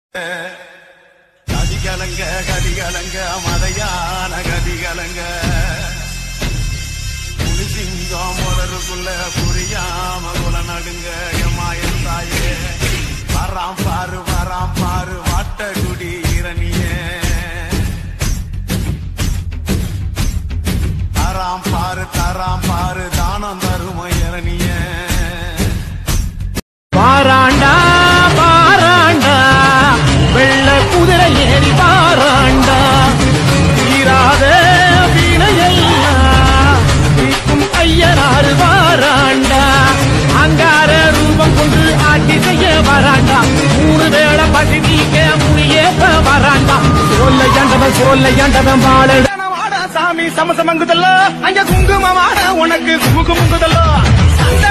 கதிகலங்க கதிகலங்க மதையான கதிகலங்க புலிசிங்கம் முதலுக்குள்ள புரியாம குல நடுங்க எமாயன் தாயே வராம் பாரு வராம் பாரு வாட்டகுடி இரணியே தராம் பாரு தராம் பாரு தானம் தரும இரணியே பாராண்டா பாராண்டா வெள்ள குதிரை ஏறி பாராண்டா தீராத வீணையெல்லாம் தீர்க்கும் ஐயனாறு வாராண்டா அங்கார ரூபம் கொண்டு ஆட்சி செய்ய வராண்டா மூணு வேளை பசி நீக்க முடியேற்ற வராண்டா சொல்ல யாண்டவன் சொல்ல யாண்டவன் வாழ சாமி சமசமங்குதல்ல அங்க குங்குமமான உனக்கு குமுகுமுங்குதல்ல அந்த